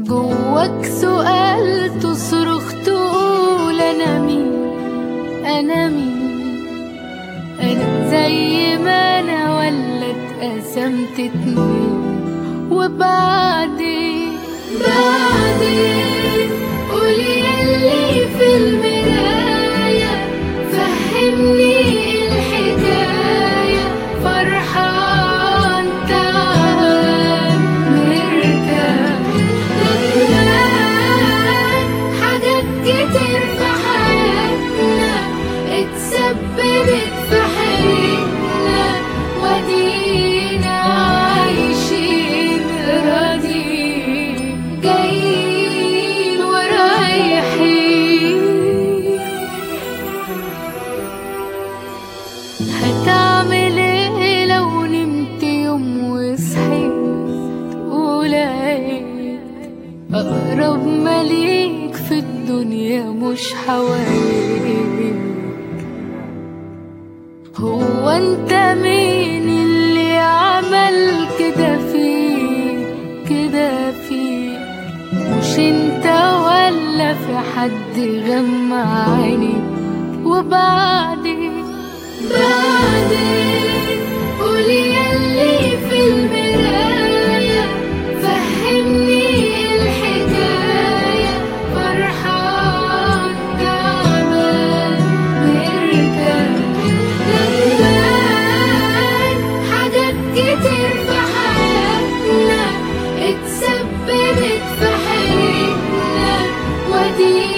جواك سؤال تصرخ تقول انا مين انا مين انا زي ما انا ولا اتقسمت اتنين وبعدين بعدين قولي يلي في المراية فهمني إيه الحكاية فرحان تعبان مرتاح ندمان حاجات كتير في حياتنا اتسببت في حياتنا ودينا عايشين راضيين جايين ورايحين هتعمل ايه لو نمت يوم وصحيت ولقيت اقرب مليك في الدنيا مش حواليك هو انت مين اللي عمل كده فيك كده فيك مش انت ولا في حد غمى عينيك وبعدين بعدين قولي يلي في المراية فهمني إيه الحكاية فرحان تعبان مرتاح ندمان حاجات كتير في حياتنا اتسببت في حياتنا ودي